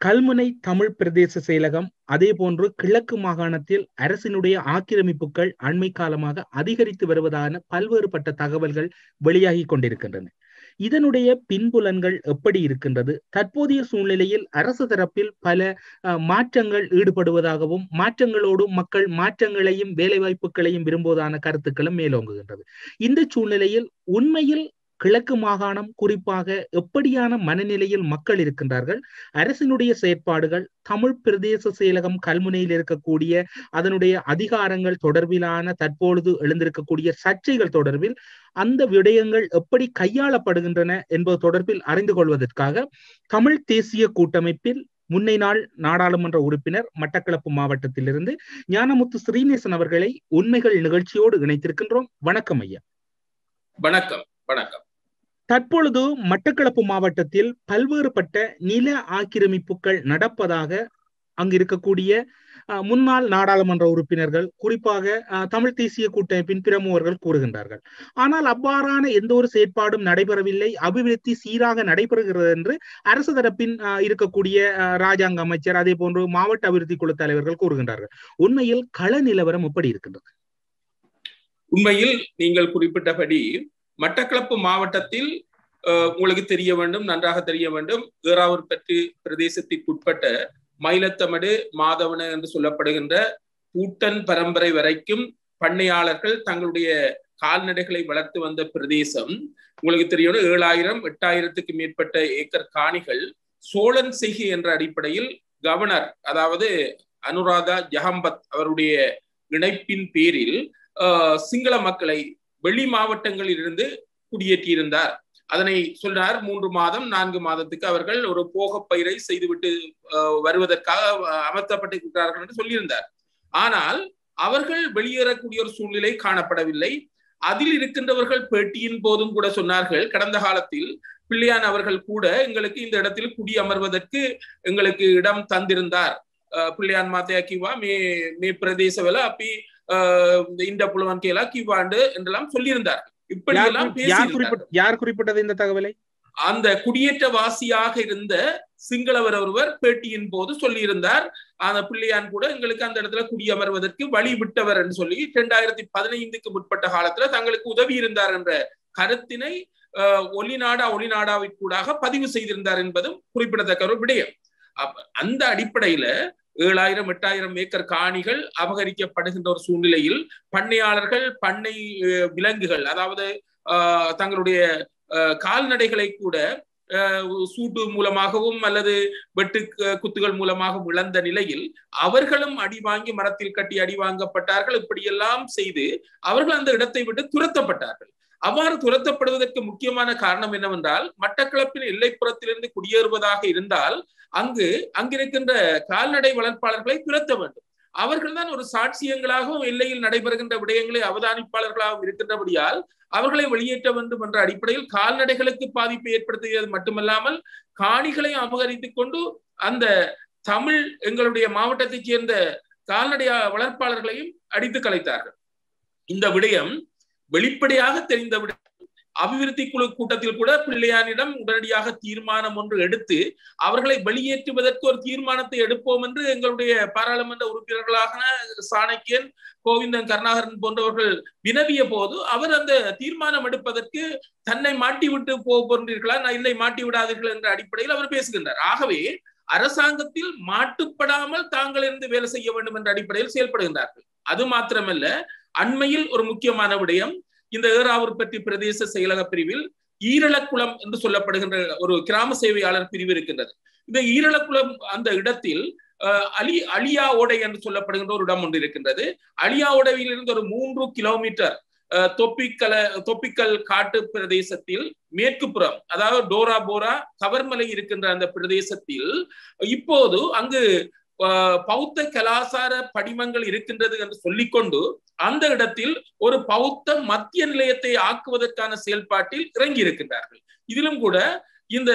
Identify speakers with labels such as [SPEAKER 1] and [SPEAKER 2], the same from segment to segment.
[SPEAKER 1] கல்முனை தமிழ் பிரதேச செயலகம் அதே போன்று கிழக்கு மாகாணத்தில் அரசினுடைய ஆக்கிரமிப்புகள் அண்மை காலமாக அதிகரித்து வருவதான பல்வேறுபட்ட தகவல்கள் வெளியாகி கொண்டிருக்கின்றன இதனுடைய பின்புலன்கள் எப்படி இருக்கின்றது தற்போதைய சூழ்நிலையில் அரசு தரப்பில் பல மாற்றங்கள் ஈடுபடுவதாகவும் மாற்றங்களோடு மக்கள் மாற்றங்களையும் வேலைவாய்ப்புகளையும் விரும்புவதான கருத்துக்களும் மேலோங்குகின்றது இந்த சூழ்நிலையில் உண்மையில் கிழக்கு மாகாணம் குறிப்பாக எப்படியான மனநிலையில் மக்கள் இருக்கின்றார்கள் அரசினுடைய செயற்பாடுகள் தமிழ் பிரதேச செயலகம் கல்முனையில் இருக்கக்கூடிய அதனுடைய அதிகாரங்கள் தொடர்பிலான தற்பொழுது எழுந்திருக்கக்கூடிய சர்ச்சைகள் தொடர்பில் அந்த விடயங்கள் எப்படி கையாளப்படுகின்றன என்பது தொடர்பில் அறிந்து கொள்வதற்காக தமிழ் தேசிய கூட்டமைப்பில் முன்னை நாள் நாடாளுமன்ற உறுப்பினர் மட்டக்களப்பு மாவட்டத்திலிருந்து ஞானமுத்து ஸ்ரீநேசன் அவர்களை உண்மைகள் நிகழ்ச்சியோடு இணைத்திருக்கின்றோம் வணக்கம் ஐயா
[SPEAKER 2] வணக்கம் வணக்கம்
[SPEAKER 1] தற்பொழுது மட்டக்களப்பு மாவட்டத்தில் பல்வேறுபட்ட நில ஆக்கிரமிப்புகள் நடப்பதாக அங்கு இருக்கக்கூடிய முன்னாள் நாடாளுமன்ற உறுப்பினர்கள் குறிப்பாக தமிழ் தேசிய கூட்டமைப்பின் பிரமுகர்கள் கூறுகின்றார்கள் ஆனால் அவ்வாறான எந்த ஒரு செயற்பாடும் நடைபெறவில்லை அபிவிருத்தி சீராக நடைபெறுகிறது என்று அரசு தரப்பின் இருக்கக்கூடிய ராஜாங்க அமைச்சர் அதே போன்று மாவட்ட அபிவிருத்தி குழு தலைவர்கள் கூறுகின்றார்கள் உண்மையில் கள நிலவரம் எப்படி இருக்கின்றது
[SPEAKER 2] உண்மையில் நீங்கள் குறிப்பிட்டபடி மட்டக்களப்பு மாவட்டத்தில் உங்களுக்கு தெரிய வேண்டும் நன்றாக தெரிய வேண்டும் ஏறாவூர் பற்றி பிரதேசத்திற்குட்பட்ட மயிலத்தமடு மாதவன என்று சொல்லப்படுகின்ற பூட்டன் பரம்பரை வரைக்கும் பண்ணையாளர்கள் தங்களுடைய கால்நடைகளை வளர்த்து வந்த பிரதேசம் உங்களுக்கு தெரியும் ஏழாயிரம் எட்டாயிரத்துக்கு மேற்பட்ட ஏக்கர் காணிகள் சோழன் செய்கை என்ற அடிப்படையில் கவர்னர் அதாவது அனுராதா ஜஹம்பத் அவருடைய இணைப்பின் பேரில் சிங்கள மக்களை வெளி மாவட்டங்களில் இருந்து குடியேற்றியிருந்தார் அதனை சொல்றார் மூன்று மாதம் நான்கு மாதத்துக்கு அவர்கள் ஒரு போக பயிரை செய்துவிட்டு வருவதற்காக அமர்த்தப்பட்டிருக்கிறார்கள் என்று சொல்லியிருந்தார் ஆனால் அவர்கள் வெளியேறக்கூடிய ஒரு சூழ்நிலை காணப்படவில்லை அதில் இருக்கின்றவர்கள் பேட்டியின் போதும் கூட சொன்னார்கள் கடந்த காலத்தில் பிள்ளையான் அவர்கள் கூட எங்களுக்கு இந்த இடத்தில் குடி அமர்வதற்கு எங்களுக்கு இடம் தந்திருந்தார் பிள்ளையான் மாத்தையா கிவா மே மே பிரதேச வேலை அப்பி இந்த புலவன் கேலா கிவாண்டு என்றெல்லாம் சொல்லியிருந்தார்கள் இப்படி எல்லாம்
[SPEAKER 1] யார் குறிப்பிட்டது இந்த தகவலை
[SPEAKER 2] அந்த குடியேற்றவாசியாக இருந்த சிங்களவர் ஒருவர் பேட்டியின் போது சொல்லியிருந்தார் அந்த பிள்ளையான் கூட எங்களுக்கு அந்த இடத்துல குடியமர்வதற்கு வழி விட்டவர் என்று சொல்லி இரண்டாயிரத்தி பதினைந்துக்கு முற்பட்ட காலத்துல தங்களுக்கு உதவி இருந்தார் என்ற கருத்தினை ஒளிநாடா ஒளிநாடாவிற்கூடாக பதிவு செய்திருந்தார் என்பதும் குறிப்பிடத்தக்க ஒரு விடயம் அந்த அடிப்படையில ஏழாயிரம் எட்டாயிரம் ஏக்கர் காணிகள் அபகரிக்கப்படுகின்ற ஒரு சூழ்நிலையில் பண்ணையாளர்கள் பண்ணை விலங்குகள் அதாவது தங்களுடைய கால்நடைகளை கூட சூட்டு மூலமாகவும் அல்லது வெட்டு குத்துகள் மூலமாகவும் இழந்த நிலையில் அவர்களும் அடி வாங்கி மரத்தில் கட்டி அடி வாங்கப்பட்டார்கள் இப்படியெல்லாம் செய்து அவர்கள் அந்த இடத்தை விட்டு துரத்தப்பட்டார்கள் அவ்வாறு துரத்தப்படுவதற்கு முக்கியமான காரணம் என்னவென்றால் மட்டக்களப்பின் எல்லைப்புறத்திலிருந்து குடியேறுவதாக இருந்தால் அங்கு அங்கிருக்கின்ற கால்நடை வளர்ப்பாளர்களை துரத்த வேண்டும் அவர்கள் தான் ஒரு சாட்சியங்களாகவும் எல்லையில் நடைபெறுகின்ற விடயங்களை அவதானிப்பாளர்களாகவும் இருக்கின்றபடியால் அவர்களை வெளியேற்ற வேண்டும் என்ற அடிப்படையில் கால்நடைகளுக்கு பாதிப்பை ஏற்படுத்துகிறது மட்டுமல்லாமல் காணிகளை அபகரித்துக் கொண்டு அந்த தமிழ் எங்களுடைய மாவட்டத்தைச் சேர்ந்த கால்நடை வளர்ப்பாளர்களையும் அடித்து கலைத்தார்கள் இந்த விடயம் வெளிப்படையாக தெரிந்த விட அபிவிருத்தி குழு கூட்டத்தில் கூட பிள்ளையானிடம் உடனடியாக தீர்மானம் ஒன்று எடுத்து அவர்களை வெளியேற்றுவதற்கு ஒரு தீர்மானத்தை எடுப்போம் என்று எங்களுடைய பாராளுமன்ற உறுப்பினர்களாக சாணக்கியன் கோவிந்தன் கருணாகரன் போன்றவர்கள் வினவிய போது அவர் அந்த தீர்மானம் எடுப்பதற்கு தன்னை மாட்டி விட்டு போகின்றீர்களா நான் இல்லை மாட்டி விடாதீர்கள் என்ற அடிப்படையில் அவர் பேசுகின்றார் ஆகவே அரசாங்கத்தில் மாட்டுப்படாமல் தாங்கள் இருந்து வேலை செய்ய வேண்டும் என்ற அடிப்படையில் செயல்படுகின்றார்கள் அது மாத்திரமல்ல அண்மையில் ஒரு முக்கியமான விடயம் இந்த ஏறாவூர் பற்றி பிரதேச செயலக பிரிவில் ஈரளக்குளம் என்று சொல்லப்படுகின்ற ஒரு கிராம சேவையாளர் பிரிவு இருக்கின்றது இந்த ஈரளக்குளம் அந்த இடத்தில் அலி அலியா ஓடை என்று சொல்லப்படுகின்ற ஒரு இடம் ஒன்று இருக்கின்றது அலியா ஓடையிலிருந்து ஒரு மூன்று கிலோமீட்டர் தொப்பிக்கல தொப்பிக்கல் காட்டு பிரதேசத்தில் மேற்கு புறம் அதாவது டோரா போரா கவர்மலை இருக்கின்ற அந்த பிரதேசத்தில் இப்போது அங்கு பௌத்த கலாசார படிமங்கள் இருக்கின்றது என்று சொல்லிக்கொண்டு அந்த இடத்தில் ஒரு பௌத்த மத்திய நிலையத்தை ஆக்குவதற்கான செயல்பாட்டில் இறங்கி இருக்கின்றார்கள் இதிலும் கூட இந்த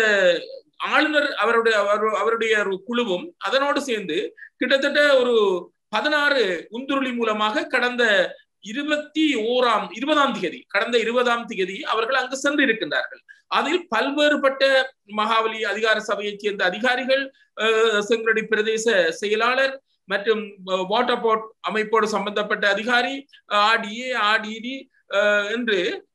[SPEAKER 2] ஆளுநர் அவருடைய அவருடைய குழுவும் அதனோடு சேர்ந்து கிட்டத்தட்ட ஒரு பதினாறு உந்துருளி மூலமாக கடந்த இருபத்தி ஓராம் இருபதாம் தேதி கடந்த இருபதாம் தேதி அவர்கள் அங்கு சென்று இருக்கின்றார்கள் அதில் பல்வேறுபட்ட மகாவலி அதிகார சபையைச் சேர்ந்த அதிகாரிகள் செங்கடி பிரதேச செயலாளர் மற்றும் வாட்டர் போர்ட் அமைப்போடு சம்பந்தப்பட்ட அதிகாரி ஆர்டிஏ ஆர்டிடி என்று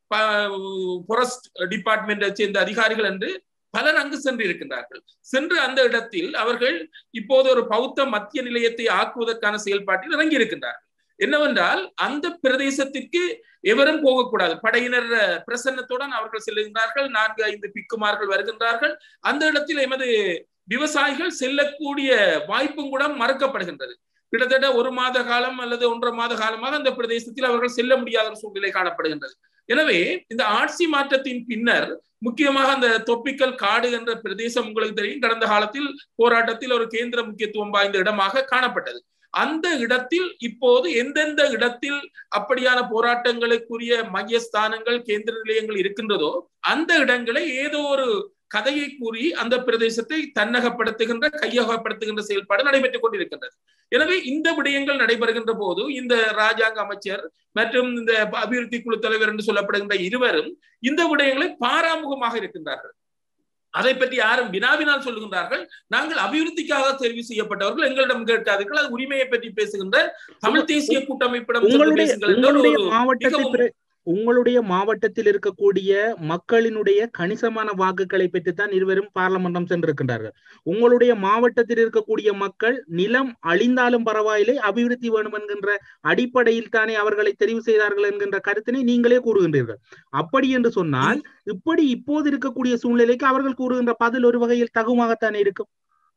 [SPEAKER 2] ஃபாரஸ்ட் டிபார்ட்மெண்டை சேர்ந்த அதிகாரிகள் என்று பலர் அங்கு சென்று இருக்கின்றார்கள் சென்று அந்த இடத்தில் அவர்கள் இப்போது ஒரு பௌத்த மத்திய நிலையத்தை ஆக்குவதற்கான செயல்பாட்டில் இறங்கி இருக்கின்றார்கள் என்னவென்றால் அந்த பிரதேசத்திற்கு எவரும் போகக்கூடாது படையினர் பிரசன்னத்துடன் அவர்கள் செல்லுகின்றார்கள் நான்கு ஐந்து பிக்குமார்கள் வருகின்றார்கள் அந்த இடத்தில் எமது விவசாயிகள் செல்லக்கூடிய வாய்ப்பும் கூட மறுக்கப்படுகின்றது கிட்டத்தட்ட ஒரு மாத காலம் அல்லது ஒன்றரை மாத காலமாக அந்த பிரதேசத்தில் அவர்கள் செல்ல முடியாத ஒரு சூழ்நிலை காணப்படுகின்றது எனவே இந்த ஆட்சி மாற்றத்தின் பின்னர் முக்கியமாக அந்த தொப்பிக்கல் காடு என்ற பிரதேசம் உங்களுக்கு தெரியும் கடந்த காலத்தில் போராட்டத்தில் ஒரு கேந்திர முக்கியத்துவம் வாய்ந்த இடமாக காணப்பட்டது அந்த இடத்தில் இப்போது எந்தெந்த இடத்தில் அப்படியான போராட்டங்களுக்குரிய மையஸ்தானங்கள் கேந்திர நிலையங்கள் இருக்கின்றதோ அந்த இடங்களை ஏதோ ஒரு கதையை கூறி அந்த பிரதேசத்தை தன்னகப்படுத்துகின்ற கையகப்படுத்துகின்ற செயல்பாடு நடைபெற்றுக் கொண்டிருக்கின்றது எனவே இந்த விடயங்கள் நடைபெறுகின்ற போது இந்த ராஜாங்க அமைச்சர் மற்றும் இந்த அபிவிருத்தி குழு தலைவர் என்று சொல்லப்படுகின்ற இருவரும் இந்த விடயங்களை பாராமுகமாக இருக்கின்றார்கள் அதை பற்றி யாரும் வினாவினால் சொல்லுகின்றார்கள் நாங்கள் அபிவிருத்திக்காக தெரிவு செய்யப்பட்டவர்கள் எங்களிடம் கேட்காதீர்கள் அது உரிமையை பற்றி பேசுகின்ற தமிழ் தேசிய கூட்டமைப்பிடம்
[SPEAKER 1] உங்களுடைய மாவட்டத்தை உங்களுடைய மாவட்டத்தில் இருக்கக்கூடிய மக்களினுடைய கணிசமான வாக்குகளை பெற்றுத்தான் இருவரும் பார்லமெண்டம் சென்றிருக்கின்றார்கள் உங்களுடைய மாவட்டத்தில் இருக்கக்கூடிய மக்கள் நிலம் அழிந்தாலும் பரவாயில்லை அபிவிருத்தி வேணும் என்கின்ற அடிப்படையில் தானே அவர்களை தெரிவு செய்தார்கள் என்கின்ற கருத்தினை நீங்களே கூறுகின்றீர்கள் அப்படி என்று சொன்னால் இப்படி இப்போது இருக்கக்கூடிய சூழ்நிலைக்கு அவர்கள் கூறுகின்ற பதில் ஒரு வகையில் தகுமாகத்தானே இருக்கும்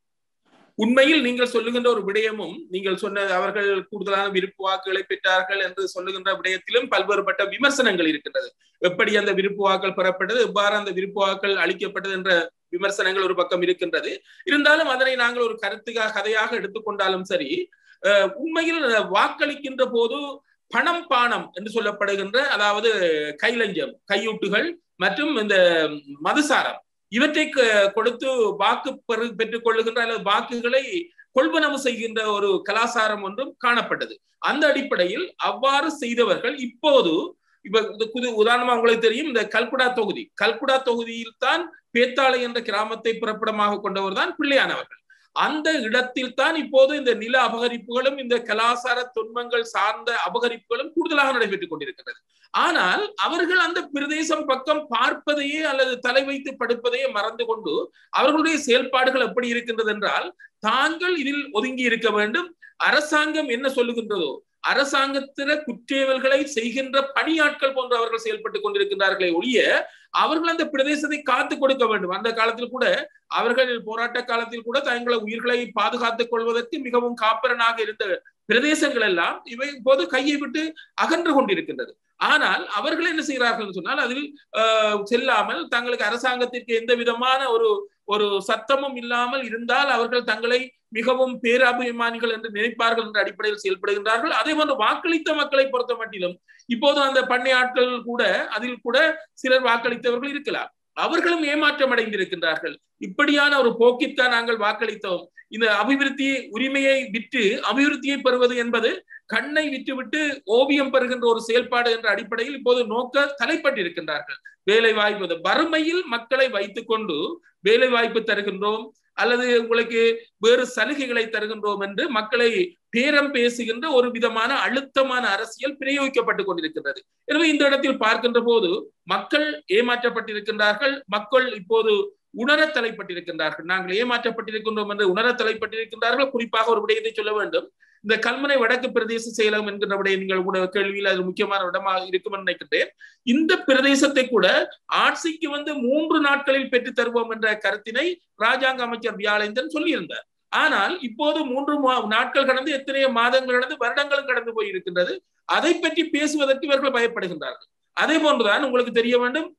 [SPEAKER 2] உண்மையில் நீங்கள் சொல்லுகின்ற ஒரு விடயமும் நீங்கள் சொன்ன அவர்கள் கூடுதலான விருப்பு வாக்குகளை பெற்றார்கள் என்று சொல்லுகின்ற விடயத்திலும் பல்வேறுபட்ட விமர்சனங்கள் இருக்கின்றது எப்படி அந்த விருப்பு வாக்கள் பெறப்பட்டது எவ்வாறு அந்த விருப்பு வாக்கள் அளிக்கப்பட்டது என்ற விமர்சனங்கள் ஒரு பக்கம் இருக்கின்றது இருந்தாலும் அதனை நாங்கள் ஒரு கருத்துக்காக கதையாக எடுத்துக்கொண்டாலும் சரி உண்மையில் வாக்களிக்கின்ற போது பணம் பானம் என்று சொல்லப்படுகின்ற அதாவது கைலஞ்சம் கையூட்டுகள் மற்றும் இந்த மதுசாரம் இவற்றை கொடுத்து வாக்கு பெறு பெற்றுக் கொள்ளுகின்ற அல்லது வாக்குகளை கொள்வனவு செய்கின்ற ஒரு கலாச்சாரம் ஒன்றும் காணப்பட்டது அந்த அடிப்படையில் அவ்வாறு செய்தவர்கள் இப்போது இப்ப உதாரணமா உங்களுக்கு தெரியும் இந்த கல்குடா தொகுதி கல்குடா தொகுதியில் தான் பேத்தாளை என்ற கிராமத்தை பிறப்பிடமாக கொண்டவர் தான் பிள்ளையானவர்கள் அந்த இடத்தில் தான் இப்போது இந்த நில அபகரிப்புகளும் இந்த கலாச்சார துன்பங்கள் சார்ந்த அபகரிப்புகளும் கூடுதலாக நடைபெற்றுக் கொண்டிருக்கிறது ஆனால் அவர்கள் அந்த பிரதேசம் பக்கம் பார்ப்பதையே அல்லது தலை வைத்து படுப்பதையே மறந்து கொண்டு அவர்களுடைய செயல்பாடுகள் எப்படி இருக்கின்றது என்றால் தாங்கள் இதில் ஒதுங்கி இருக்க வேண்டும் அரசாங்கம் என்ன சொல்லுகின்றதோ அரசாங்கத்தின குற்றேவல்களை செய்கின்ற பணியாட்கள் போன்று அவர்கள் செயல்பட்டுக் கொண்டிருக்கின்றார்களே ஒழிய அவர்கள் அந்த பிரதேசத்தை காத்து கொடுக்க வேண்டும் அந்த காலத்தில் கூட அவர்கள் போராட்ட காலத்தில் கூட தங்களை உயிர்களை பாதுகாத்துக் கொள்வதற்கு மிகவும் காப்பரனாக இருந்த பிரதேசங்கள் எல்லாம் இவை இப்போது கையை விட்டு அகன்று கொண்டிருக்கின்றது ஆனால் அவர்கள் என்ன செய்கிறார்கள் சொன்னால் அதில் செல்லாமல் தங்களுக்கு அரசாங்கத்திற்கு எந்த விதமான ஒரு ஒரு சத்தமும் இல்லாமல் இருந்தால் அவர்கள் தங்களை மிகவும் பேராபிமானிகள் என்று நினைப்பார்கள் என்ற அடிப்படையில் செயல்படுகின்றார்கள் அதே போன்று வாக்களித்த மக்களை பொறுத்த மட்டிலும் இப்போது அந்த பண்ணை ஆட்கள் கூட அதில் கூட சிலர் வாக்களித்தவர்கள் இருக்கலாம் அவர்களும் ஏமாற்றம் அடைந்திருக்கின்றார்கள் இப்படியான ஒரு போக்கித்தான் நாங்கள் வாக்களித்தோம் இந்த அபிவிருத்தி உரிமையை விற்று அபிவிருத்தியை பெறுவது என்பது கண்ணை விட்டுவிட்டு ஓவியம் பெறுகின்ற ஒரு செயல்பாடு என்ற அடிப்படையில் இப்போது நோக்க தலைப்பட்டிருக்கின்றார்கள் வேலை வாய்ப்பு வறுமையில் மக்களை வைத்துக் கொண்டு வேலை வாய்ப்பு தருகின்றோம் அல்லது உங்களுக்கு வேறு சலுகைகளை தருகின்றோம் என்று மக்களை பேரம் பேசுகின்ற ஒரு விதமான அழுத்தமான அரசியல் பிரயோகிக்கப்பட்டுக் கொண்டிருக்கின்றது எனவே இந்த இடத்தில் பார்க்கின்ற போது மக்கள் ஏமாற்றப்பட்டிருக்கின்றார்கள் மக்கள் இப்போது உணர தலைப்பட்டிருக்கின்றார்கள் நாங்கள் ஏமாற்றப்பட்டிருக்கின்றோம் என்று உணர தலைப்பட்டிருக்கின்றார்கள் குறிப்பாக ஒரு விடயத்தை சொல்ல வேண்டும் இந்த கல்முனை வடக்கு பிரதேச செயலகம் என்கின்ற விடயம் நீங்கள் கூட கேள்வியில் அது முக்கியமான இடமாக இருக்கும் நினைக்கின்றேன் இந்த பிரதேசத்தை கூட ஆட்சிக்கு வந்து மூன்று நாட்களில் பெற்று தருவோம் என்ற கருத்தினை ராஜாங்க அமைச்சர் வியாழேந்திரன் சொல்லியிருந்தார் ஆனால் இப்போது மூன்று நாட்கள் கடந்து எத்தனையோ மாதங்கள் கடந்து வருடங்களும் கடந்து போய் இருக்கின்றது அதை பற்றி பேசுவதற்கு இவர்கள் பயப்படுகின்றார்கள் அதே போன்றுதான் உங்களுக்கு தெரிய வேண்டும்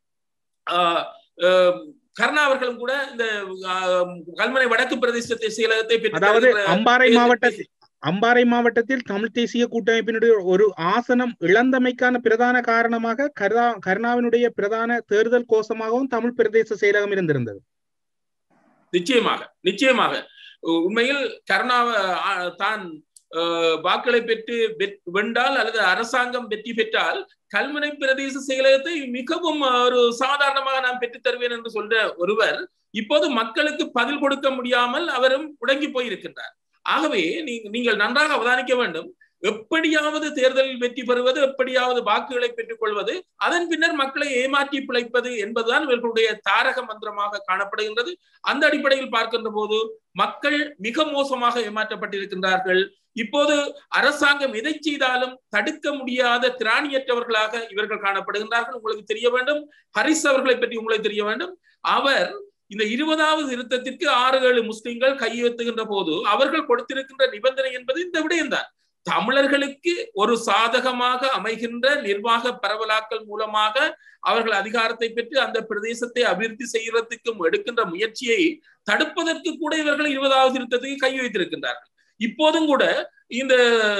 [SPEAKER 2] கருணா அவர்களும் கூட இந்த கல்முனை வடக்கு பிரதேசத்தை செயலகத்தை
[SPEAKER 1] அதாவது அம்பாறை மாவட்டத்தில் அம்பாறை மாவட்டத்தில் தமிழ் தேசிய கூட்டமைப்பினுடைய ஒரு ஆசனம் இழந்தமைக்கான பிரதான காரணமாக கருணா கருணாவினுடைய பிரதான தேர்தல் கோஷமாகவும் தமிழ் பிரதேச செயலகம் இருந்திருந்தது
[SPEAKER 2] நிச்சயமாக நிச்சயமாக உண்மையில் கருணா தான் வாக்களை பெற்று வென்றால் அல்லது அரசாங்கம் வெற்றி பெற்றால் கல்முனை பிரதேச செயலகத்தை மிகவும் ஒரு சாதாரணமாக நான் பெற்றுத் தருவேன் என்று சொல்ற ஒருவர் இப்போது மக்களுக்கு பதில் கொடுக்க முடியாமல் அவரும் முடங்கி போயிருக்கின்றார் ஆகவே நீங்கள் நன்றாக அவதானிக்க வேண்டும் எப்படியாவது தேர்தலில் வெற்றி பெறுவது எப்படியாவது வாக்குகளை பெற்றுக் கொள்வது அதன் பின்னர் மக்களை ஏமாற்றி பிழைப்பது என்பதுதான் இவர்களுடைய தாரக மந்திரமாக காணப்படுகின்றது அந்த அடிப்படையில் பார்க்கின்ற போது மக்கள் மிக மோசமாக ஏமாற்றப்பட்டிருக்கின்றார்கள் இப்போது அரசாங்கம் எதை செய்தாலும் தடுக்க முடியாத திராணியற்றவர்களாக இவர்கள் காணப்படுகின்றார்கள் உங்களுக்கு தெரிய வேண்டும் ஹரிஸ் அவர்களை பற்றி உங்களுக்கு தெரிய வேண்டும் அவர் இந்த இருபதாவது திருத்தத்திற்கு ஆறு ஏழு முஸ்லிம்கள் கையெழுத்துகின்ற போது அவர்கள் கொடுத்திருக்கின்ற நிபந்தனை என்பது இந்த விடயம்தான் தமிழர்களுக்கு ஒரு சாதகமாக அமைகின்ற நிர்வாக பரவலாக்கல் மூலமாக அவர்கள் அதிகாரத்தை பெற்று அந்த பிரதேசத்தை அபிவிருத்தி செய்யறதுக்கும் எடுக்கின்ற முயற்சியை தடுப்பதற்கு கூட இவர்கள் இருபதாவது திருத்தத்துக்கு கை வைத்திருக்கின்றார்கள் இப்போதும் கூட இந்த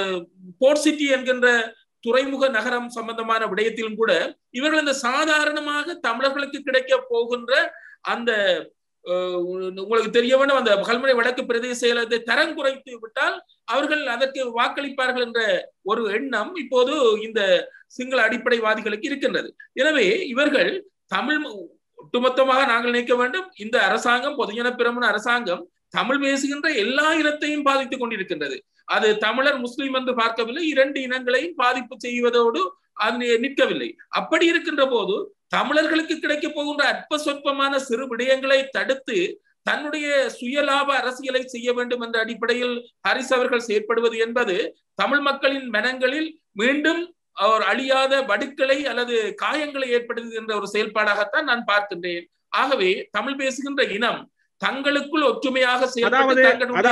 [SPEAKER 2] போர்ட் சிட்டி என்கின்ற துறைமுக நகரம் சம்பந்தமான விடயத்திலும் கூட இவர்கள் இந்த சாதாரணமாக தமிழர்களுக்கு கிடைக்க போகின்ற அந்த உங்களுக்கு தெரிய வேண்டும் அந்த கல்முனை வடக்கு பிரதேச செயலகத்தை தரம் குறைத்து விட்டால் அவர்கள் அதற்கு வாக்களிப்பார்கள் என்ற ஒரு எண்ணம் இப்போது இந்த சிங்கள அடிப்படைவாதிகளுக்கு இருக்கின்றது எனவே இவர்கள் தமிழ் ஒட்டுமொத்தமாக நாங்கள் நினைக்க வேண்டும் இந்த அரசாங்கம் பொதுஜன பிரமண அரசாங்கம் தமிழ் பேசுகின்ற எல்லா இனத்தையும் பாதித்துக் கொண்டிருக்கின்றது அது தமிழர் முஸ்லிம் என்று பார்க்கவில்லை இரண்டு இனங்களையும் பாதிப்பு செய்வதோடு அது நிற்கவில்லை அப்படி இருக்கின்ற போது தமிழர்களுக்கு கிடைக்க போகின்ற அற்ப சொற்பமான சிறு விடயங்களை தடுத்து தன்னுடைய சுயலாப அரசியலை செய்ய வேண்டும் என்ற அடிப்படையில் ஹரிஸ் அவர்கள் செயற்படுவது என்பது தமிழ் மக்களின் மனங்களில் மீண்டும் அவர் அழியாத வடுக்களை அல்லது காயங்களை ஏற்படுத்துகின்ற ஒரு செயல்பாடாகத்தான் நான் பார்க்கின்றேன் ஆகவே தமிழ் பேசுகின்ற இனம் தங்களுக்குள் ஒற்றுமையாக
[SPEAKER 1] அதாவது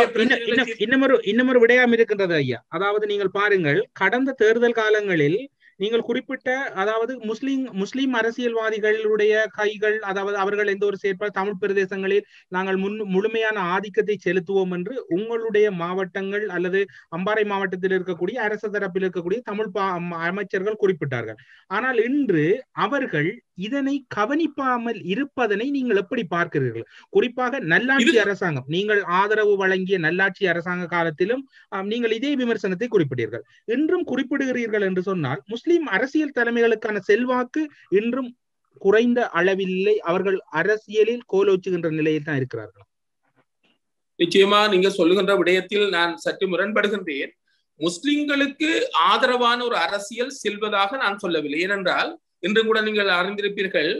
[SPEAKER 1] இன்னமொரு இன்னமொரு விடயம் இருக்கின்றது ஐயா அதாவது நீங்கள் பாருங்கள் கடந்த தேர்தல் காலங்களில் நீங்கள் குறிப்பிட்ட அதாவது முஸ்லிம் முஸ்லிம் அரசியல்வாதிகளுடைய கைகள் அதாவது அவர்கள் எந்த ஒரு செயற்பாடு தமிழ் பிரதேசங்களில் நாங்கள் முன் முழுமையான ஆதிக்கத்தை செலுத்துவோம் என்று உங்களுடைய மாவட்டங்கள் அல்லது அம்பாறை மாவட்டத்தில் இருக்கக்கூடிய அரசு தரப்பில் இருக்கக்கூடிய தமிழ் அமைச்சர்கள் குறிப்பிட்டார்கள் ஆனால் இன்று அவர்கள் இதனை கவனிப்பாமல் இருப்பதனை நீங்கள் எப்படி பார்க்கிறீர்கள் குறிப்பாக நல்லாட்சி அரசாங்கம் நீங்கள் ஆதரவு வழங்கிய நல்லாட்சி அரசாங்க காலத்திலும் நீங்கள் இதே விமர்சனத்தை குறிப்பிட்டீர்கள் இன்றும் குறிப்பிடுகிறீர்கள் என்று சொன்னால் முஸ்லிம் அரசியல் தலைமைகளுக்கான செல்வாக்கு இன்றும் குறைந்த அளவில்லை அவர்கள் அரசியலில் கோலோச்சுகின்ற நிலையில் தான் இருக்கிறார்கள்
[SPEAKER 2] நிச்சயமா நீங்க சொல்லுகின்ற விடயத்தில் நான் சற்று முரண்படுகின்றேன் முஸ்லிம்களுக்கு ஆதரவான ஒரு அரசியல் செல்வதாக நான் சொல்லவில்லை ஏனென்றால் இன்று கூட நீங்கள் அறிந்திருப்பீர்கள்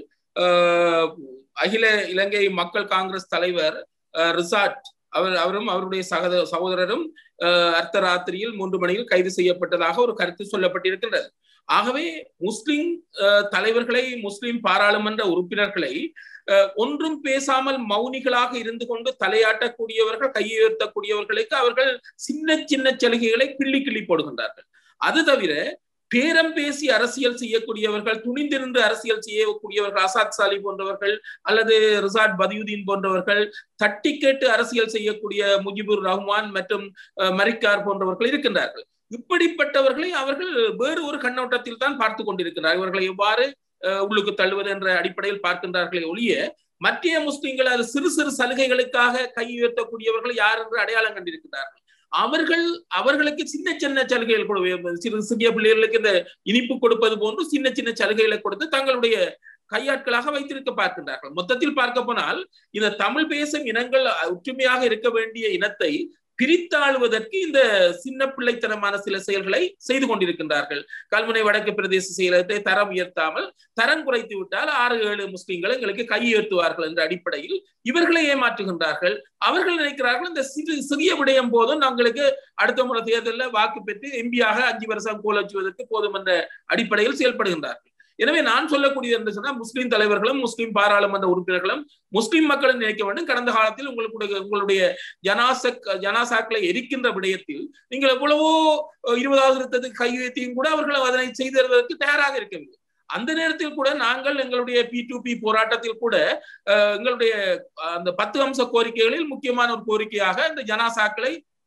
[SPEAKER 2] அகில இலங்கை மக்கள் காங்கிரஸ் தலைவர் ரிசார்ட் அவர் அவரும் அவருடைய சகத சகோதரரும் அர்த்தராத்திரியில் மூன்று மணியில் கைது செய்யப்பட்டதாக ஒரு கருத்து சொல்லப்பட்டிருக்கின்றது ஆகவே முஸ்லிம் தலைவர்களை முஸ்லிம் பாராளுமன்ற உறுப்பினர்களை ஒன்றும் பேசாமல் மௌனிகளாக இருந்து கொண்டு தலையாட்டக்கூடியவர்கள் கையுயர்த்தக்கூடியவர்களுக்கு அவர்கள் சின்ன சின்ன சலுகைகளை கிள்ளி கிள்ளி போடுகின்றார்கள் அது தவிர பேரம் பேசி அரசியல் செய்யக்கூடியவர்கள் துணிந்திருந்து அரசியல் செய்யக்கூடியவர்கள் ஆசாத் சாலி போன்றவர்கள் அல்லது ரிசார்ட் பதியுதீன் போன்றவர்கள் தட்டி கேட்டு அரசியல் செய்யக்கூடிய முஜிபுர் ரஹ்மான் மற்றும் மரிக்கார் போன்றவர்கள் இருக்கின்றார்கள் இப்படிப்பட்டவர்களை அவர்கள் வேறு ஒரு கண்ணோட்டத்தில் தான் பார்த்து கொண்டிருக்கிறார்கள் இவர்களை எவ்வாறு உள்ளுக்கு தள்ளுவது என்ற அடிப்படையில் பார்க்கின்றார்களே ஒழிய மத்திய முஸ்லிம்கள் அது சிறு சிறு சலுகைகளுக்காக கை உயர்த்தக்கூடியவர்கள் யார் என்று அடையாளம் கண்டிருக்கிறார்கள் அவர்கள் அவர்களுக்கு சின்ன சின்ன சலுகைகள் கொடு சிறு சிறிய பிள்ளைகளுக்கு இந்த இனிப்பு கொடுப்பது போன்று சின்ன சின்ன சலுகைகளை கொடுத்து தங்களுடைய கையாட்களாக வைத்திருக்க பார்க்கின்றார்கள் மொத்தத்தில் பார்க்க போனால் இந்த தமிழ் பேசும் இனங்கள் ஒற்றுமையாக இருக்க வேண்டிய இனத்தை பிரித்தாளுவதற்கு இந்த சின்ன பிள்ளைத்தனமான சில செயல்களை செய்து கொண்டிருக்கின்றார்கள் கல்முனை வடக்கு பிரதேச செயலகத்தை தரம் உயர்த்தாமல் தரம் குறைத்து விட்டால் ஆறு ஏழு முஸ்லிம்கள் எங்களுக்கு கையுயர்த்துவார்கள் என்ற அடிப்படையில் இவர்களை ஏமாற்றுகின்றார்கள் அவர்கள் நினைக்கிறார்கள் இந்த சிறு சிறிய விடயம் போதும் நாங்களுக்கு அடுத்த முறை தேர்தலில் வாக்கு பெற்று எம்பியாக அஞ்சு வருஷம் கோலச்சுவதற்கு போதும் என்ற அடிப்படையில் செயல்படுகின்றார்கள் எனவே நான் சொல்லக்கூடியது என்று சொன்னால் முஸ்லீம் தலைவர்களும் முஸ்லீம் பாராளுமன்ற உறுப்பினர்களும் முஸ்லீம் மக்களும் நினைக்க வேண்டும் கடந்த காலத்தில் உங்களுக்கு உங்களுடைய ஜனாசக் ஜனாசாக்களை எரிக்கின்ற விடயத்தில் நீங்கள் எவ்வளவோ இருபதாவது திருத்தத்துக்கு கையெழுத்தியும் கூட அவர்கள் அதனை செய்து தருவதற்கு தயாராக இருக்கவில்லை அந்த நேரத்தில் கூட நாங்கள் எங்களுடைய பி டு பி போராட்டத்தில் கூட எங்களுடைய அந்த பத்து அம்ச கோரிக்கைகளில் முக்கியமான ஒரு கோரிக்கையாக இந்த ஜனாசாக்களை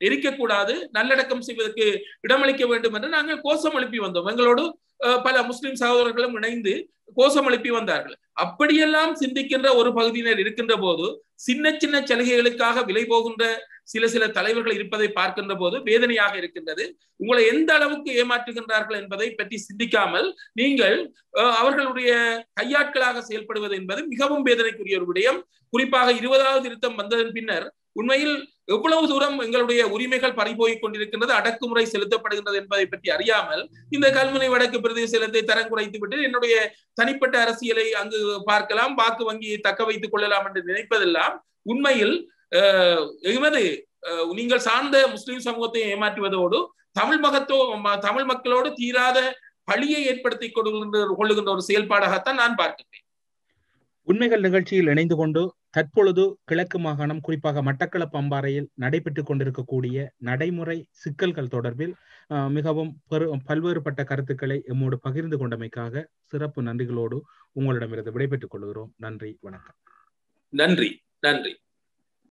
[SPEAKER 2] எரிக்கக்கூடாது நல்லடக்கம் செய்வதற்கு இடமளிக்க வேண்டும் என்று நாங்கள் கோஷம் எழுப்பி வந்தோம் எங்களோடு பல முஸ்லிம் சகோதரர்களும் இணைந்து கோஷம் எழுப்பி வந்தார்கள் அப்படியெல்லாம் சிந்திக்கின்ற ஒரு பகுதியினர் இருக்கின்ற போது சின்ன சின்ன சலுகைகளுக்காக விலை போகின்ற சில சில தலைவர்கள் இருப்பதை பார்க்கின்ற போது வேதனையாக இருக்கின்றது உங்களை எந்த அளவுக்கு ஏமாற்றுகின்றார்கள் என்பதை பற்றி சிந்திக்காமல் நீங்கள் அவர்களுடைய கையாட்களாக செயல்படுவது என்பது மிகவும் வேதனைக்குரிய ஒரு விடயம் குறிப்பாக இருபதாவது திருத்தம் வந்ததன் பின்னர் உண்மையில் எவ்வளவு தூரம் எங்களுடைய உரிமைகள் பறிபோய் கொண்டிருக்கின்றது அடக்குமுறை செலுத்தப்படுகின்றது என்பதை பற்றி அறியாமல் இந்த கல்முனை வடக்கு பிரதேசத்தை தரம் குறைத்து விட்டு என்னுடைய தனிப்பட்ட அரசியலை அங்கு பார்க்கலாம் வாக்கு வங்கியை தக்க வைத்துக் கொள்ளலாம் என்று நினைப்பதெல்லாம் உண்மையில் எமது நீங்கள் சார்ந்த முஸ்லிம் சமூகத்தை ஏமாற்றுவதோடு தமிழ் மகத்தோ தமிழ் மக்களோடு தீராத பழியை ஏற்படுத்தி கொள்கின்ற கொள்ளுகின்ற ஒரு செயல்பாடாகத்தான் நான் பார்க்கின்றேன்
[SPEAKER 1] உண்மைகள் நிகழ்ச்சியில் இணைந்து கொண்டு தற்பொழுது கிழக்கு மாகாணம் குறிப்பாக மட்டக்களப்பு அம்பாறையில் நடைபெற்றுக் கொண்டிருக்கக்கூடிய நடைமுறை சிக்கல்கள் தொடர்பில் மிகவும் பெரு பல்வேறுபட்ட கருத்துக்களை எம்மோடு பகிர்ந்து கொண்டமைக்காக சிறப்பு நன்றிகளோடு உங்களிடமிருந்து விடைபெற்றுக் கொள்கிறோம் நன்றி வணக்கம்
[SPEAKER 2] நன்றி நன்றி